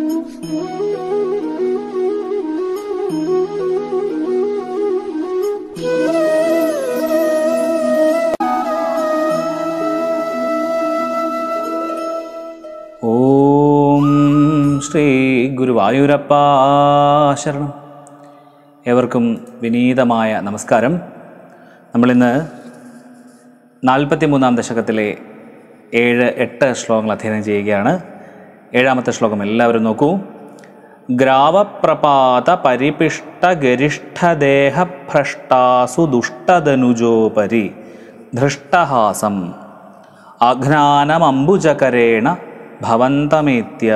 ഓം ശ്രീ ഗുരുവായൂരപ്പ ശരണം ഏവർക്കും വിനീതമായ നമസ്കാരം നമ്മളിന്ന് നാൽപ്പത്തി മൂന്നാം ദശകത്തിലെ ഏഴ് എട്ട് ശ്ലോകങ്ങൾ അധ്യയനം ചെയ്യുകയാണ് ഏഴാമത്തെ ശ്ലോകം എല്ലാവരും നോക്കൂ ഗ്രാവപ്രപാത പരിപിഷ്ട ഗരിഷ്ഠദേഹ ഭ്രഷ്ടാസു ദുഷ്ടതനുജോപരി ധൃഷ്ടഹാസം അഘ്നാനമംബുജകരേണ ഭവന്തമേത്യ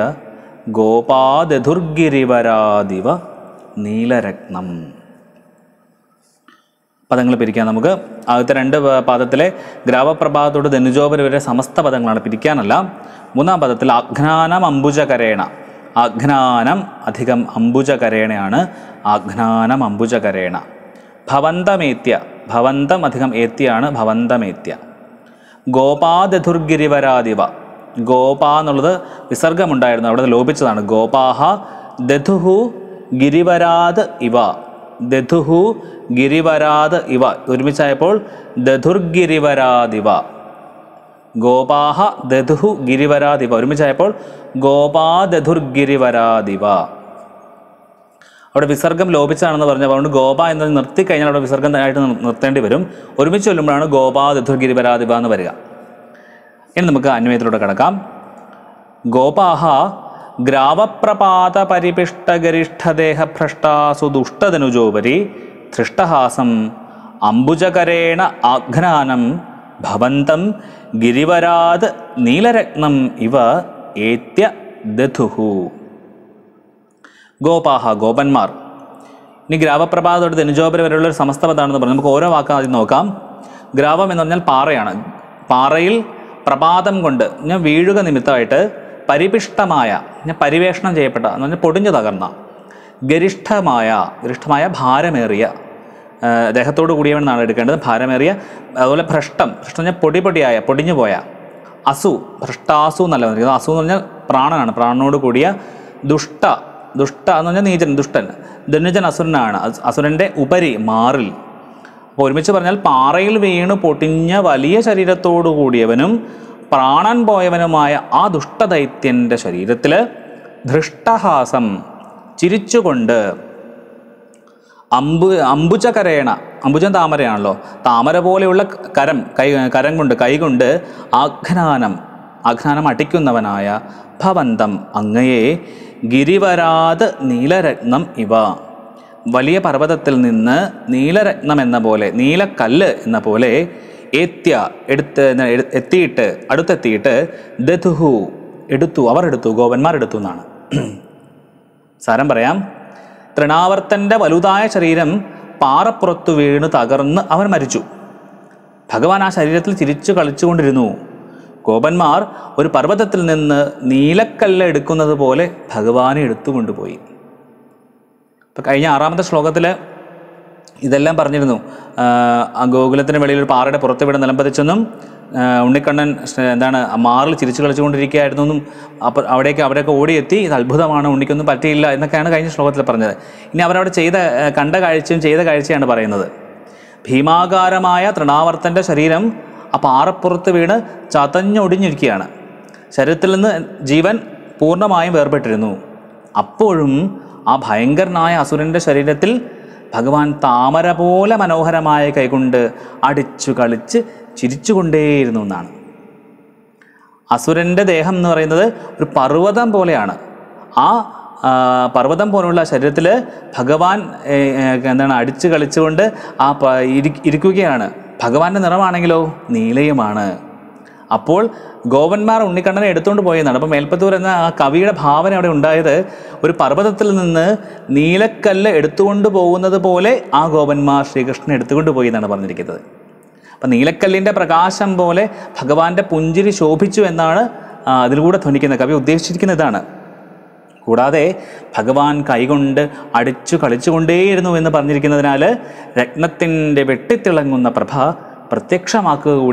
ഗോപാദുർഗിരിവരാദിവ നീലരത്നം പദങ്ങൾ പിരിക്കാം നമുക്ക് ആദ്യത്തെ രണ്ട് പ- പാദത്തിലെ ഗ്രാവപ്രഭാതത്തോട് ധനുജോപരി വരെ സമസ്ത പദങ്ങളാണ് പിരിക്കാനല്ല മൂന്നാം പദത്തിൽ അഘ്നാനം അംബുജകരേണ അഘ്നാനം അധികം അംബുജകരേണയാണ് അഘ്നാനം അംബുജകരേണ ഭവന്തമേത്യ ഭവന്തം അധികം ഏത്യാണ് ഭവന്തമേത്യ ഗോപാദധുർഗിരിവരാദിവ ഗോപ എന്നുള്ളത് വിസർഗമുണ്ടായിരുന്നു അവിടെ ലോപിച്ചതാണ് ഗോപാഹ ദധുഹു ഗിരിവരാത് ഇവ ദധുഹു ഗിരിവരാത് ഇവ ഒരുമിച്ചായപ്പോൾ ദധുർഗിരിവരാദിവ ഗോപാഹ ദധുഹു ഗിരിവരാദിവ ഒരുമിച്ചായപ്പോൾ ഗോപാദധുർഗിരിവരാദിവ അവിടെ വിസർഗം ലോപിച്ചാണെന്ന് പറഞ്ഞു അതുകൊണ്ട് ഗോപ എന്നത് നിർത്തി കഴിഞ്ഞാൽ അവിടെ വിസർഗം ആയിട്ട് നിർ- നിർത്തേണ്ടി വരും ഒരുമിച്ച് ചൊല്ലുമ്പോഴാണ് ഗോപാ ദധുർഗിരിവരാദിവ എന്ന് വരിക ഇനി നമുക്ക് അന്വയത്തിലൂടെ കിടക്കാം ഗോപാഹ ഗ്രാവപ്രപാത പരിപിഷ്ടഗരിഷ്ഠദേഹ ഭ്രഷ്ടാസു ദുഷ്ടതനുജോപരി ധൃഷ്ടഹാസം അംബുജകരേണ ആഘ്നാനം ഭവന്തം ഗിരിവരാത് നീലരത്നം ഇവ ഏത്യ ദധുഹു ഗോപാഹ ഗോപന്മാർ ഇനി ഗ്രാവപ്രഭാതോട് ധനുജോപരി വരെയുള്ള ഒരു സമസ്ത പദമാണെന്ന് പറഞ്ഞു നമുക്ക് ഓരോ വാക്കും ആദ്യം നോക്കാം ഗ്രാവം എന്ന് പറഞ്ഞാൽ പാറയാണ് പാറയിൽ പ്രപാതം കൊണ്ട് ഞാൻ വീഴുക നിമിത്തമായിട്ട് പരിപിഷ്ടമായ ഞാൻ പരിവേഷണം ചെയ്യപ്പെട്ട എന്ന് പറഞ്ഞാൽ പൊടിഞ്ഞു തകർന്ന ഗരിഷ്ഠമായ ഗരിഷ്ഠമായ ഭാരമേറിയ ആ, ദേഹത്തോട് കൂടിയവനാണ് എടുക്കേണ്ടത് ഭാരമേറിയ അതുപോലെ ഭ്രഷ്ടം ഭ്രഷ്ടം എന്ന് പറഞ്ഞാൽ പൊടി പൊടിയായ പൊടിഞ്ഞു പോയ അസു ഭ്രഷ്ടാസു എന്നല്ല പറഞ്ഞിരിക്കുന്നത് അസു എന്ന് പറഞ്ഞാൽ പ്രാണനാണ് പ്രാണനോട് കൂടിയ ദുഷ്ട ദുഷ്ട എന്ന് പറഞ്ഞാൽ നീചൻ ദുഷ്ടൻ ധനുജൻ അസുരനാണ് അസ്- അസുരൻ്റെ ഉപരി മാറിൽ അപ്പോൾ ഒരുമിച്ച് പറഞ്ഞാൽ പാറയിൽ വീണ് പൊട്ടിഞ്ഞ വലിയ ശരീരത്തോടു കൂടിയവനും പ്രാണൻ പോയവനുമായ ആ ദുഷ്ടദൈത്യൻ്റെ ശരീരത്തിൽ ധൃഷ്ടഹാസം ചിരിച്ചുകൊണ്ട് അമ്പു അമ്പുജകരേണ അമ്പുജൻ താമരയാണല്ലോ താമര പോലെയുള്ള കരം കൈ കരം കൊണ്ട് കൈകൊണ്ട് ആഘ്നാനം ആഘ്നാനം അടിക്കുന്നവനായ ഭവന്തം അങ്ങയെ ഗിരിവരാത് നീലരത്നം ഇവ വലിയ പർവ്വതത്തിൽ നിന്ന് നീലരത്നം എന്ന പോലെ നീലക്കല്ല് എന്ന പോലെ ഏത്യ എടുത്ത് എ- എത്തിയിട്ട് അടുത്തെത്തിയിട്ട് ദധുഹു എടുത്തു അവർ എടുത്തു ഗോപന്മാർ എടുത്തു എന്നാണ് സാരം പറയാം തൃണാവർത്തൻ്റെ വലുതായ ശരീരം പാറപ്പുറത്തു വീണ് തകർന്ന് അവൻ മരിച്ചു ഭഗവാൻ ആ ശരീരത്തിൽ ചിരിച്ചു കളിച്ചുകൊണ്ടിരുന്നു ഗോപന്മാർ ഒരു പർവ്വതത്തിൽ നിന്ന് നീലക്കല്ല് എടുക്കുന്നത് പോലെ ഭഗവാനെ എടുത്തുകൊണ്ടുപോയി ഇപ്പം കഴിഞ്ഞ ആറാമത്തെ ശ്ലോകത്തിൽ ഇതെല്ലാം പറഞ്ഞിരുന്നു ആ, ആ ഗോകുലത്തിന് വെളിയിൽ ഒരു പാറയുടെ പുറത്ത് ഇവിടെ നിലംപതിച്ചെന്നും ആ, ഉണ്ണിക്കണ്ണൻ സ് എന്താണ് ആ മാറിൽ ചിരിച്ചു കളിച്ചുകൊണ്ടിരിക്കുകയായിരുന്നു എന്നും അപ്പോൾ അവിടേക്ക് അവിടെയൊക്കെ ഓടിയെത്തി ഇത് അത്ഭുതമാണ് ഉണ്ണിക്കൊന്നും പറ്റിയില്ല എന്നൊക്കെയാണ് കഴിഞ്ഞ ശ്ലോകത്തിൽ പറഞ്ഞത് ഇനി അവരവിടെ ചെയ്ത ആ, കണ്ട കാഴ്ചയും ചെയ്ത കാഴ്ചയാണ് പറയുന്നത് ഭീമാകാരമായ തൃണാവർത്തൻ്റെ ശരീരം ആ പാറപ്പുറത്ത് വീണ് ചതഞ്ഞൊടിഞ്ഞിരിക്കുകയാണ് ശരീരത്തിൽ നിന്ന് ജീവൻ പൂർണ്ണമായും വേർപെട്ടിരുന്നു അപ്പോഴും ആ ഭയങ്കരനായ അസുരൻ്റെ ശരീരത്തിൽ ഭഗവാൻ താമര പോലെ മനോഹരമായ കൈകൊണ്ട് അടിച്ചു കളിച്ച് ചിരിച്ചുകൊണ്ടേയിരുന്നു എന്നാണ് അസുരൻ്റെ ദേഹം എന്ന് പറയുന്നത് ഒരു പർവ്വതം പോലെയാണ് ആ ആ, പർവ്വതം പോലുള്ള ശരീരത്തിൽ ഭഗവാൻ ഏ, ഏ, എന്താണ് അടിച്ചു കളിച്ചുകൊണ്ട് ആ പ- ഇരി- ഇരിക്കുകയാണ് ഭഗവാന്റെ നിറമാണെങ്കിലോ നീലയുമാണ് അപ്പോൾ ഗോപന്മാർ ഉണ്ണിക്കണ്ണനെ എടുത്തുകൊണ്ട് പോയെന്നാണ് അപ്പോൾ മേൽപ്പത്തൂർ എന്ന ആ കവിയുടെ ഭാവന അവിടെ ഉണ്ടായത് ഒരു പർവ്വതത്തിൽ നിന്ന് നീലക്കല്ല് എടുത്തുകൊണ്ട് പോകുന്നത് പോലെ ആ ഗോപന്മാർ ശ്രീകൃഷ്ണൻ എടുത്തുകൊണ്ട് പോയി എന്നാണ് പറഞ്ഞിരിക്കുന്നത് അപ്പം നീലക്കല്ലിൻ്റെ പ്രകാശം പോലെ ഭഗവാന്റെ പുഞ്ചിരി ശോഭിച്ചു എന്നാണ് ആ, അതിലൂടെ ധ്വനിക്കുന്നത് കവി ഉദ്ദേശിച്ചിരിക്കുന്ന ഇതാണ് കൂടാതെ ഭഗവാൻ കൈകൊണ്ട് അടിച്ചു കളിച്ചുകൊണ്ടേയിരുന്നു എന്ന് പറഞ്ഞിരിക്കുന്നതിനാൽ രത്നത്തിൻ്റെ വെട്ടിത്തിളങ്ങുന്ന പ്രഭ പ്രത്യക്ഷമാക്കുക കൂടി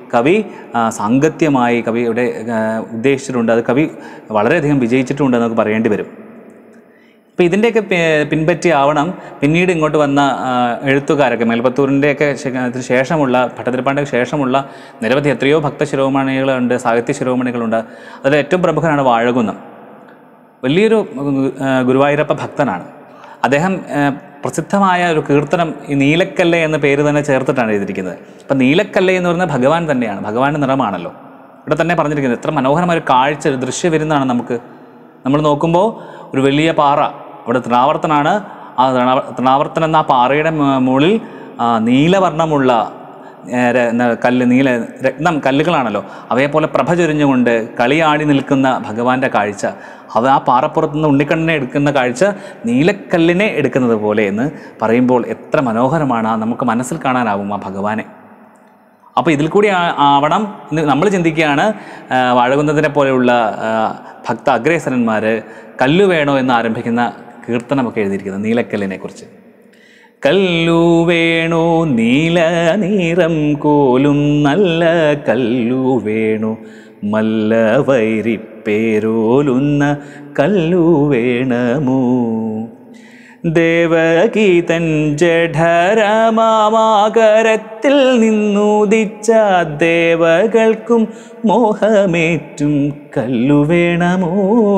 കവി ആ, സാങ്കത്യമായി കവി ഇവിടെ ആ, ഉദ്ദേശിച്ചിട്ടുണ്ട് അത് കവി വളരെയധികം വിജയിച്ചിട്ടുണ്ട് എന്നൊക്കെ പറയേണ്ടി വരും അപ്പോൾ ഇതിൻ്റെയൊക്കെ പി- പിൻപറ്റി ആവണം പിന്നീട് ഇങ്ങോട്ട് വന്ന ആ, എഴുത്തുകാരൊക്കെ മേൽപ്പത്തൂരിൻ്റെയൊക്കെ ശേ- അതിന് ശേഷമുള്ള ഭട്ടതിരിപ്പാണ്ടിന് ശേഷമുള്ള നിരവധി എത്രയോ ഭക്ത ശിരോമണികളുണ്ട് സാഹിത്യ ശിരോമണികളുണ്ട് അതിൽ ഏറ്റവും പ്രമുഖനാണ് വാഴകുന്നം വലിയൊരു ആ, ഗുരുവായൂരപ്പ ഭക്തനാണ് അദ്ദേഹം ആ, പ്രസിദ്ധമായ ഒരു കീർത്തനം ഈ നീലക്കല്ല് എന്ന പേര് തന്നെ ചേർത്തിട്ടാണ് എഴുതിയിരിക്കുന്നത് അപ്പം നീലക്കല്ല് എന്ന് പറയുന്നത് ഭഗവാൻ തന്നെയാണ് ഭഗവാന്റെ നിറമാണല്ലോ ഇവിടെ തന്നെ പറഞ്ഞിരിക്കുന്നത് എത്ര മനോഹരമായ ഒരു കാഴ്ച ഒരു ദൃശ്യം വരുന്നതാണ് നമുക്ക് നമ്മൾ നോക്കുമ്പോൾ ഒരു വലിയ പാറ അവിടെ തൃണാവർത്തനാണ് ആ തൃണാവ- തൃണാവർത്തൻ എന്ന ആ പാറയുടെ മ- മുകളിൽ ആ, നീലവർണ്ണമുള്ള ഏ, ര- ന- കല്ല് നീല രത്നം കല്ലുകളാണല്ലോ അവയെപ്പോലെ പ്രഭ ചൊരിഞ്ഞുകൊണ്ട് കളിയാടി നിൽക്കുന്ന ഭഗവാന്റെ കാഴ്ച അവ ആ പാറപ്പുറത്ത് നിന്ന് ഉണ്ണിക്കണ്ണനെ എടുക്കുന്ന കാഴ്ച നീലക്കല്ലിനെ എടുക്കുന്നത് പോലെ എന്ന് പറയുമ്പോൾ എത്ര മനോഹരമാണ് ആ നമുക്ക് മനസ്സിൽ കാണാനാവും ആ ഭഗവാനെ അപ്പോൾ ഇതിൽ കൂടി ആ- ആവണം എന്ന് നമ്മൾ ചിന്തിക്കുകയാണ് ആ, വാഴകുന്നതിനെ പോലെയുള്ള ആ, ഭക്ത അഗ്രേസരന്മാർ കല്ലു വേണോ എന്ന് ആരംഭിക്കുന്ന കീർത്തനമൊക്കെ എഴുതിയിരിക്കുന്നത് നീലക്കല്ലിനെ കുറിച്ച് കല്ലു വേണു നീല നീറം കോലും നല്ല കല്ലു വേണു മല്ല വൈരിപ്പേരോലുന്ന കല്ലു വേണമോ ദേവകീതൻ ജഠരമാകരത്തിൽ നിന്നുദിച്ച ദേവകൾക്കും മോഹമേറ്റും കല്ലു വേണമോ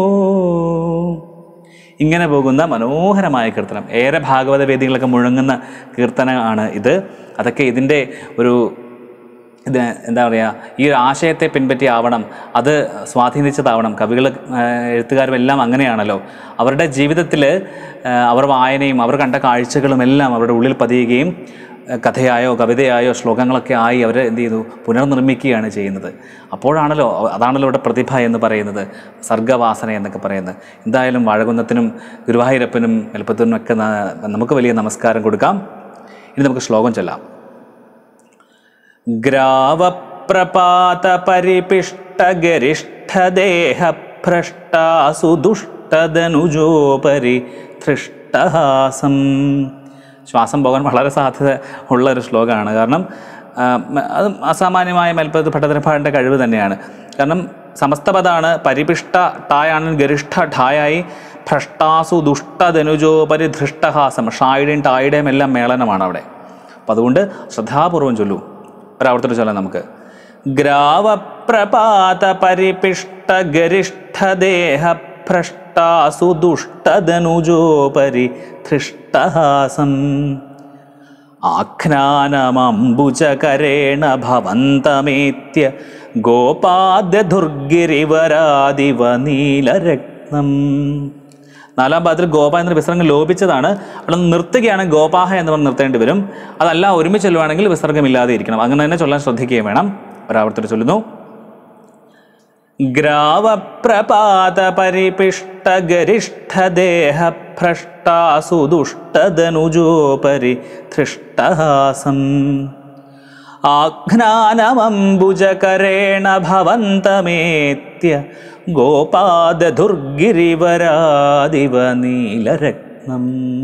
ഇങ്ങനെ പോകുന്ന മനോഹരമായ കീർത്തനം ഏറെ ഭാഗവത വേദികളൊക്കെ മുഴങ്ങുന്ന കീർത്തനമാണ് ഇത് അതൊക്കെ ഇതിൻ്റെ ഒരു ഇത് എന്താ പറയുക ഈ ഒരു ആശയത്തെ പിൻപറ്റി ആവണം അത് സ്വാധീനിച്ചതാവണം കവികൾ എഴുത്തുകാരും എല്ലാം അങ്ങനെയാണല്ലോ അവരുടെ ജീവിതത്തിൽ അവർ വായനയും അവർ കണ്ട കാഴ്ചകളും എല്ലാം അവരുടെ ഉള്ളിൽ പതിയുകയും ആ, കഥയായോ കവിതയായോ ശ്ലോകങ്ങളൊക്കെ ആയി അവർ എന്ത് ചെയ്തു പുനർനിർമ്മിക്കുകയാണ് ചെയ്യുന്നത് അപ്പോഴാണല്ലോ അതാണല്ലോ ഇവിടെ പ്രതിഭ എന്ന് പറയുന്നത് സർഗവാസന എന്നൊക്കെ പറയുന്നത് എന്തായാലും വാഴകുന്നത്തിനും ഗുരുവായൂരപ്പനും എളുപ്പത്തിനും ഒക്കെ ന- നമുക്ക് വലിയ നമസ്കാരം കൊടുക്കാം ഇനി നമുക്ക് ശ്ലോകം ചൊല്ലാം ഗ്രാവപ്രപാതപരിപിഷ്ടഗരിഷ്ഠദേഹഭ്രഷ്ടാസു ദുഷ്ടതനുജോപരി ധൃഷ്ടഹാസം ശ്വാസം പോകാൻ വളരെ സാധ്യത ഉള്ള ഒരു ശ്ലോകമാണ് കാരണം ആ, മ- അത് അസാമാന്യമായ മേൽപ്പത്ത് ഭട്ടതിരപ്പാടിൻ്റെ കഴിവ് തന്നെയാണ് കാരണം സമസ്തപദാണ് പരിപിഷ്ട ടായാണ് ഗരിഷ്ഠ ഠായായി ഭ്രഷ്ടാസു ദുഷ്ടധനുജോപരി ധൃഷ്ടഹാസം ഷായുടെയും ടായുടെയും എല്ലാം മേളനമാണ് അവിടെ അപ്പം അതുകൊണ്ട് ശ്രദ്ധാപൂർവം ചൊല്ലൂ ഒരാവർത്തനം ചൊല്ലാം നമുക്ക് ഗ്രാവപ്രപാത പരിപിഷ്ട ഗരിഷ്ഠദേഹ ഭ്രഷ്ടാസു ദുഷ്ടധനുജോപരി ധൃഷ്ടഹാസം ആഖ്നാനമംബുജകരേണ ഭവന്തമേത്യ ഗോപാദ്യധുർഗിരിവരാദിവ നീലരത്നം നാലാം പാദത്തിൽ ഗോപ എന്ന വിസർഗം ലോപിച്ചതാണ് അവിടെ നിന്ന് നിർത്തുകയാണ് ഗോപാഹ എന്ന് പറഞ്ഞ് നിർത്തേണ്ടി വരും അതല്ല ഒരുമിച്ച് ചൊല്ലുവാണെങ്കിൽ വിസർഗമില്ലാതെ ഇരിക്കണം അങ്ങനെ തന്നെ ചൊല്ലാൻ ശ്രദ്ധിക്കുകയും വേണം ഒരാവർത്തനം ചൊല്ലുന്നു ഗ്രാവപ്രപാതപരിപിഷ്ടഗരിഷ്ഠദേഹഭ്രഷ്ടാസു ദുഷ്ടധനുജോപരി ധൃഷ്ടഹാസം ആഘ്നാനമംബുജകരേണ ഭവന്തമേത്യ ഗോപാദധുർഗിരിവരാദിവ നീലരത്നം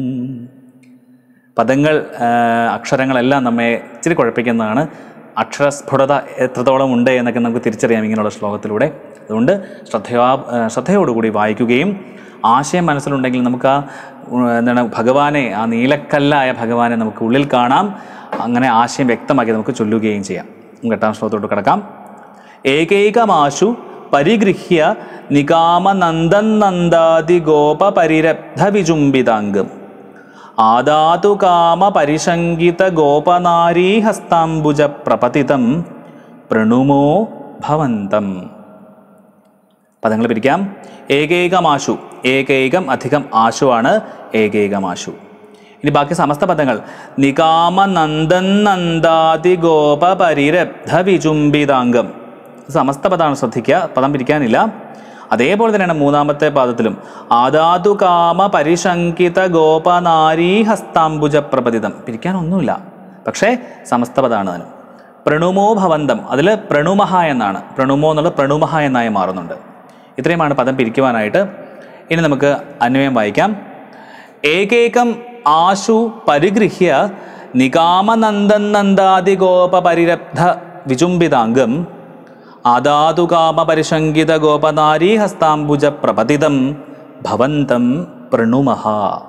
പദങ്ങൾ ആ, അക്ഷരങ്ങളെല്ലാം നമ്മെ ഇച്ചിരി കുഴപ്പിക്കുന്നതാണ് അക്ഷരസ്ഫുടത എത്രത്തോളം ഉണ്ട് എന്നൊക്കെ നമുക്ക് തിരിച്ചറിയാം ഇങ്ങനെയുള്ള ശ്ലോകത്തിലൂടെ അതുകൊണ്ട് ശ്രദ്ധയാ ആ, ശ്രദ്ധയോടുകൂടി വായിക്കുകയും ആശയം മനസ്സിലുണ്ടെങ്കിൽ നമുക്ക് ആ ഉം, എന്താണ് ഭഗവാനെ ആ നീലക്കല്ലായ ഭഗവാനെ നമുക്ക് ഉള്ളിൽ കാണാം അങ്ങനെ ആശയം വ്യക്തമാക്കി നമുക്ക് ചൊല്ലുകയും ചെയ്യാം നമുക്ക് എട്ടാം ശ്ലോകത്തോട്ട് കിടക്കാം ഏകൈകമാശു പരിഗൃഹ്യ നികാമനന്ദനന്ദാതി ഗോപ പരിരബ്ധ വിജുംബിതാംഗം ആദാതു കാമ പരിശങ്കിത ഗോപനാരീഹസ്താംബുജ പ്രപതിതം പ്രണുമോ ഭവന്തം പദങ്ങൾ പിരിക്കാം ഏകൈകമാശു ഏകൈകം അധികം ആശുവാണ് ഏകൈകമാശു ഇനി ബാക്കി സമസ്ത പദങ്ങൾ നികാമ നന്ദൻ നന്ദാതി ഗോപ പരിരബ്ധ വിചുംബിതാംഗം സമസ്ത പദമാണ് ശ്രദ്ധിക്കുക പദം പിരിക്കാനില്ല അതേപോലെ തന്നെയാണ് മൂന്നാമത്തെ പാദത്തിലും ആദാതു കാമ പരിശങ്കിത ഗോപനാരീ ഹസ്താംബുജ പ്രപതിതം പിരിക്കാനൊന്നുമില്ല പക്ഷേ സമസ്ത പദമാണ് അതിന് പ്രണുമോ ഭവന്തം അതിൽ പ്രണുമഹ എന്നാണ് പ്രണുമോ എന്നുള്ളത് പ്രണുമഹ എന്നായി മാറുന്നുണ്ട് ഇത്രയുമാണ് പദം പിരിക്കുവാനായിട്ട് ഇനി നമുക്ക് അന്വയം വായിക്കാം ഏകേകം ആശു പരിഗൃഹ്യ നികാമനന്ദൻ നന്ദാതി ഗോപ പരിരബ്ധ വിചുംബിതാംഗം ആദാതുകാമപരിശങ്കിത ഗോപനാരീഹസ്താംബുജ പ്രപതിതം ഭവന്തം പ്രണുമഹ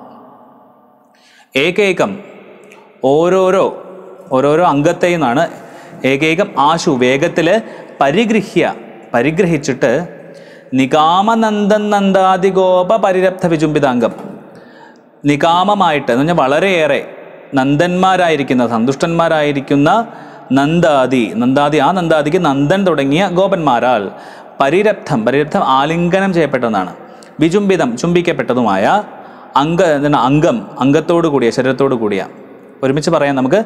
ഏകൈകം ഓരോരോ ഓരോരോ അംഗത്തിൽ നിന്നാണ് ഏകൈകം ആശു വേഗത്തിൽ പരിഗൃഹ്യ പരിഗ്രഹിച്ചിട്ട് നികാമനന്ദൻ നന്ദാതി ഗോപ പരിരബ്ധ വിചുംബിതാംഗം നികാമമായിട്ട് എന്ന് പറഞ്ഞാൽ വളരെയേറെ നന്ദന്മാരായിരിക്കുന്ന സന്തുഷ്ടന്മാരായിരിക്കുന്ന നന്ദാദി നന്ദാദി ആ നന്ദാദിക്ക് നന്ദൻ തുടങ്ങിയ ഗോപന്മാരാൽ പരിരബ്ധം പരിരബ്ധം ആലിംഗനം ചെയ്യപ്പെട്ടതാണ് വിചുംബിതം ചുംബിക്കപ്പെട്ടതുമായ അംഗ എന്താണ് അംഗം അംഗത്തോടു കൂടിയ ശരീരത്തോടു കൂടിയ ഒരുമിച്ച് പറയാം നമുക്ക്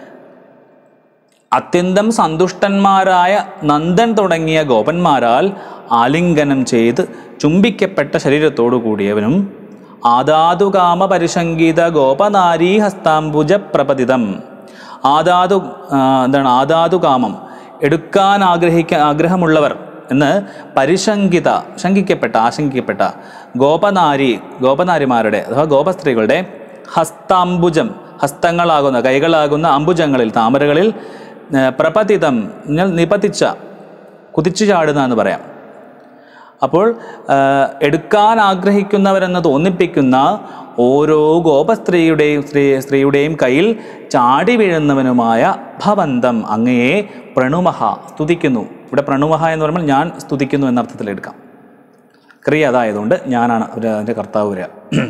അത്യന്തം സന്തുഷ്ടന്മാരായ നന്ദൻ തുടങ്ങിയ ഗോപന്മാരാൽ ആലിംഗനം ചെയ്ത് ചുംബിക്കപ്പെട്ട ശരീരത്തോടു കൂടിയവനും ആദാതുകാമ പരിശങ്കിത ഗോപനാരീ ഹസ്താംബുജ പ്രപതിതം ആദാതു ആ, എന്താണ് ആദാതുകാമം എടുക്കാൻ ആഗ്രഹിക്ക ആഗ്രഹമുള്ളവർ എന്ന് പരിശങ്കിത ശങ്കിക്കപ്പെട്ട ആശങ്കിക്കപ്പെട്ട ഗോപനാരി ഗോപനാരിമാരുടെ അഥവാ ഗോപസ്ത്രീകളുടെ ഹസ്താംബുജം ഹസ്തങ്ങളാകുന്ന കൈകളാകുന്ന അംബുജങ്ങളിൽ താമരകളിൽ ഏ, പ്രപതിതം എന്നാൽ നിപതിച്ച കുതിച്ചു ചാടുന്ന എന്ന് പറയാം അപ്പോൾ ആ, എടുക്കാൻ ആഗ്രഹിക്കുന്നവരെന്ന് തോന്നിപ്പിക്കുന്ന ഓരോ ഗോപസ്ത്രീയുടെയും സ്ത്രീ സ്ത്രീയുടെയും കയ്യിൽ ചാടി വീഴുന്നവനുമായ ഭവന്തം അങ്ങയെ പ്രണുമഹ സ്തുതിക്കുന്നു ഇവിടെ പ്രണുമഹ എന്ന് പറയുമ്പോൾ ഞാൻ സ്തുതിക്കുന്നു എന്ന അർത്ഥത്തിൽ എടുക്കാം ക്രിയ അതായതുകൊണ്ട് ഞാനാണ് ഒരു അതിൻ്റെ കർത്താവ് വരിക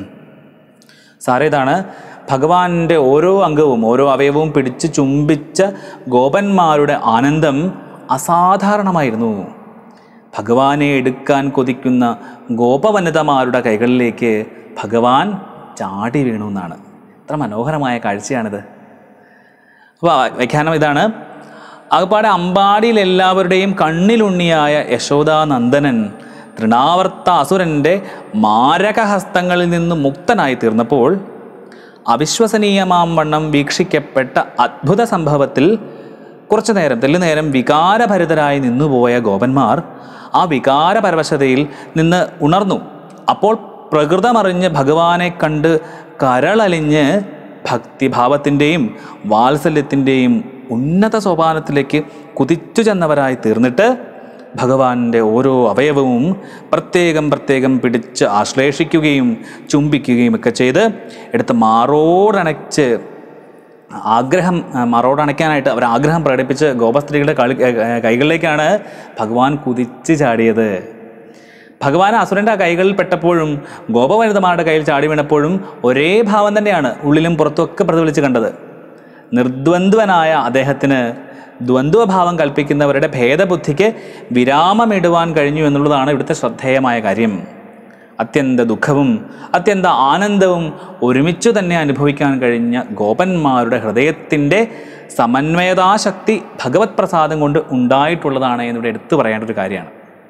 സാറേ ഇതാണ് ഭഗവാന്റെ ഓരോ അംഗവും ഓരോ അവയവവും പിടിച്ച് ചുംബിച്ച ഗോപന്മാരുടെ ആനന്ദം അസാധാരണമായിരുന്നു ഭഗവാനെ എടുക്കാൻ കൊതിക്കുന്ന ഗോപവനിതമാരുടെ കൈകളിലേക്ക് ഭഗവാൻ ചാടി വീണു എന്നാണ് എത്ര മനോഹരമായ കാഴ്ചയാണിത് അപ്പോൾ വ്യാഖ്യാനം ഇതാണ് അകപ്പാടെ അമ്പാടിയിൽ എല്ലാവരുടെയും കണ്ണിലുണ്ണിയായ യശോദാനന്ദനൻ തൃണാവർത്ത അസുരൻ്റെ മാരകഹസ്തങ്ങളിൽ നിന്ന് മുക്തനായി തീർന്നപ്പോൾ അവിശ്വസനീയമാം വണ്ണം വീക്ഷിക്കപ്പെട്ട അദ്ഭുത സംഭവത്തിൽ കുറച്ചു നേരം തെല്ലു നേരം വികാരഭരിതരായി നിന്നുപോയ ഗോപന്മാർ ആ വികാരപരവശതയിൽ നിന്ന് ഉണർന്നു അപ്പോൾ പ്രകൃതമറിഞ്ഞ് ഭഗവാനെ കണ്ട് കരളലിഞ്ഞ് ഭക്തിഭാവത്തിൻ്റെയും വാത്സല്യത്തിൻ്റെയും ഉന്നത സോപാനത്തിലേക്ക് കുതിച്ചു ചെന്നവരായി തീർന്നിട്ട് ഭഗവാന്റെ ഓരോ അവയവവും പ്രത്യേകം പ്രത്യേകം പിടിച്ച് ആശ്ലേഷിക്കുകയും ചുംബിക്കുകയും ഒക്കെ ചെയ്ത് എടുത്ത് മാറോടണച്ച് ആഗ്രഹം ആ, മറോടണയ്ക്കാനായിട്ട് അവർ ആഗ്രഹം പ്രകടിപ്പിച്ച് ഗോപസ്ത്രീകളുടെ കളി ഏ, ഏ, കൈകളിലേക്കാണ് ഭഗവാൻ കുതിച്ച് ചാടിയത് ഭഗവാൻ അസുരൻ്റെ ആ കൈകളിൽ പെട്ടപ്പോഴും ഗോപവനിതമാരുടെ കയ്യിൽ ചാടി വീണപ്പോഴും ഒരേ ഭാവം തന്നെയാണ് ഉള്ളിലും പുറത്തുമൊക്കെ പ്രതിഫലിച്ച് കണ്ടത് നിർദ്വന്ദ്വനായ അദ്ദേഹത്തിന് ദ്വന്ദ്വഭാവം കൽപ്പിക്കുന്നവരുടെ ഭേദബുദ്ധിക്ക് വിരാമമിടുവാൻ കഴിഞ്ഞു എന്നുള്ളതാണ് ഇവിടുത്തെ ശ്രദ്ധേയമായ കാര്യം അത്യന്ത ദുഃഖവും അത്യന്ത ആനന്ദവും ഒരുമിച്ചു തന്നെ അനുഭവിക്കാൻ കഴിഞ്ഞ ഗോപന്മാരുടെ ഹൃദയത്തിൻ്റെ സമന്വയതാശക്തി ഭഗവത് പ്രസാദം കൊണ്ട് ഉണ്ടായിട്ടുള്ളതാണ് എന്നിവിടെ എടുത്തു പറയേണ്ട ഒരു കാര്യമാണ്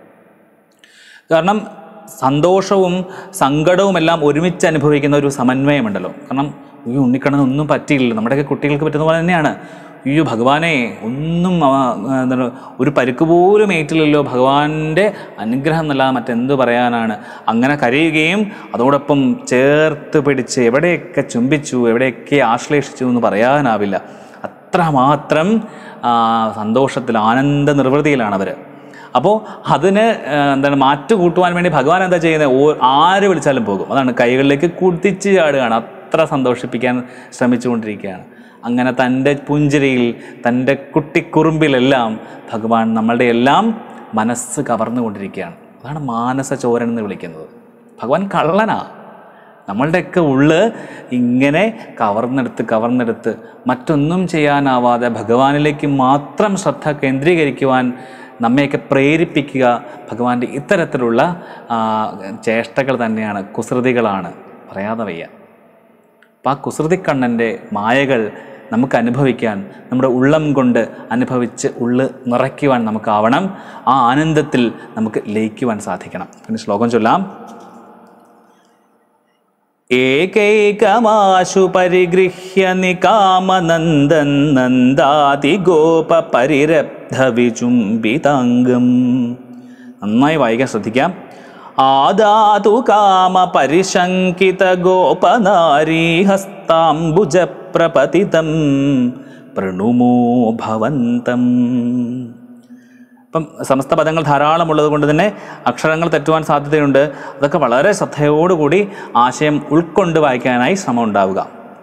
കാരണം സന്തോഷവും സങ്കടവും എല്ലാം ഒരുമിച്ച് അനുഭവിക്കുന്ന ഒരു സമന്വയമുണ്ടല്ലോ കാരണം ഈ ഉണ്ണിക്കണ്ണൻ ഒന്നും പറ്റിയില്ല നമ്മുടെയൊക്കെ കുട്ടികൾക്ക് പറ്റുന്ന പോലെ തന്നെയാണ് അയ്യോ ഭഗവാനെ ഒന്നും അവ- എന്താണ് ഒരു പരിക്ക് പോലും ഏറ്റില്ലല്ലോ ഭഗവാന്റെ അനുഗ്രഹം എന്നല്ലാതെ മറ്റെന്ത് പറയാനാണ് അങ്ങനെ കരയുകയും അതോടൊപ്പം ചേർത്ത് പിടിച്ച് എവിടെയൊക്കെ ചുംബിച്ചു എവിടെയൊക്കെ ആശ്ലേഷിച്ചു എന്ന് പറയാനാവില്ല അത്രമാത്രം ആ, സന്തോഷത്തിൽ ആനന്ദ നിർവൃതിയിലാണ് അവർ അപ്പോൾ അതിന് ആ, എന്താണ് മാറ്റ് കൂട്ടുവാൻ വേണ്ടി ഭഗവാൻ എന്താ ചെയ്യുന്നത് ഓ ആര് വിളിച്ചാലും പോകും അതാണ് കൈകളിലേക്ക് കുത്തിച്ച് ചാടുകയാണ് അത്ര സന്തോഷിപ്പിക്കാൻ ശ്രമിച്ചുകൊണ്ടിരിക്കുകയാണ് അങ്ങനെ തൻ്റെ പുഞ്ചിരിയിൽ തൻ്റെ കുട്ടിക്കുറുമ്പിലെല്ലാം ഭഗവാൻ നമ്മളുടെ എല്ലാം മനസ്സ് കവർന്നുകൊണ്ടിരിക്കുകയാണ് അതാണ് മാനസ ചോരൻ എന്ന് വിളിക്കുന്നത് ഭഗവാൻ കള്ളനാ നമ്മളുടെയൊക്കെ ഉള്ള് ഇങ്ങനെ കവർന്നെടുത്ത് കവർന്നെടുത്ത് മറ്റൊന്നും ചെയ്യാനാവാതെ ഭഗവാനിലേക്ക് മാത്രം ശ്രദ്ധ കേന്ദ്രീകരിക്കുവാൻ നമ്മയൊക്കെ പ്രേരിപ്പിക്കുക ഭഗവാന്റെ ഇത്തരത്തിലുള്ള ആ, ചേഷ്ടകൾ തന്നെയാണ് കുസൃതികളാണ് പറയാതെ വയ്യ അപ്പം ആ കുസൃതിക്കണ്ണൻ്റെ മായകൾ നമുക്ക് അനുഭവിക്കാൻ നമ്മുടെ ഉള്ളം കൊണ്ട് അനുഭവിച്ച് ഉള്ള് നിറയ്ക്കുവാൻ നമുക്കാവണം ആ ആനന്ദത്തിൽ നമുക്ക് ലയിക്കുവാൻ സാധിക്കണം പിന്നെ ശ്ലോകം ചൊല്ലാം ഏകൈകമാശു പരിഗൃഹ്യ നികാമനന്ദൻ നന്ദാതി ഗോപ പരിരബ്ധ വിചുംബിതാംഗം നന്നായി വായിക്കാൻ ശ്രദ്ധിക്കാം ആദാതു കാമ പരിശങ്കിത ഗോപനാരീ ഹസ്താംബുജ പ്രപതിതം പ്രണുമോ ഭവന്തം ഇപ്പം സമസ്ത പദങ്ങൾ ധാരാളമുള്ളത് കൊണ്ട് തന്നെ അക്ഷരങ്ങൾ തെറ്റുവാൻ സാധ്യതയുണ്ട് അതൊക്കെ വളരെ ശ്രദ്ധയോടുകൂടി ആശയം ഉൾക്കൊണ്ട് വായിക്കാനായി ശ്രമം ഉണ്ടാവുക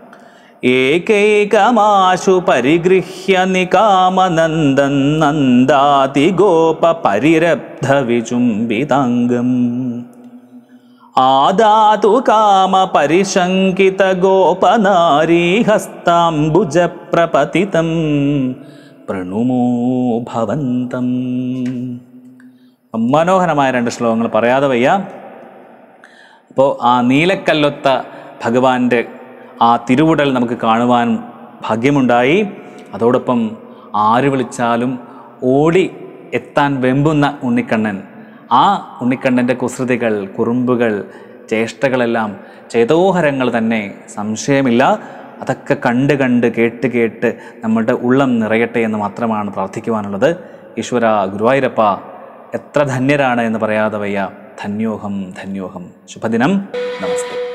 ഏകൈകമാശു പരിഗൃഹ്യ നികാമനന്ദൻ നന്ദാതി ഗോപ പരിരബ്ധ വിചുംബിതാംഗം ആദാതു കാമ പരിശങ്കിത ഗോപനാരീ ഹസ്താംബുജ പ്രപതിതം പ്രണുമോ ഭവന്തം മനോഹരമായ രണ്ട് ശ്ലോകങ്ങൾ പറയാതെ വയ്യ അപ്പോൾ ആ നീലക്കല്ലൊത്ത ഭഗവാന്റെ ആ തിരുവുടൽ നമുക്ക് കാണുവാൻ ഭാഗ്യമുണ്ടായി അതോടൊപ്പം ആര് വിളിച്ചാലും ഓടി എത്താൻ വെമ്പുന്ന ഉണ്ണിക്കണ്ണൻ ആ ഉണ്ണിക്കണ്ണൻ്റെ കുസൃതികൾ കുറുമ്പുകൾ ചേഷ്ടകളെല്ലാം ചേതോഹരങ്ങൾ തന്നെ സംശയമില്ല അതൊക്കെ കണ്ട് കണ്ട് കേട്ട് കേട്ട് നമ്മുടെ ഉള്ളം നിറയട്ടെ എന്ന് മാത്രമാണ് പ്രാർത്ഥിക്കുവാനുള്ളത് ഈശ്വര ഗുരുവായൂരപ്പ എത്ര ധന്യരാണ് എന്ന് പറയാതെ വയ്യ ധന്യോഹം ധന്യോഹം ശുഭദിനം നമസ്തേ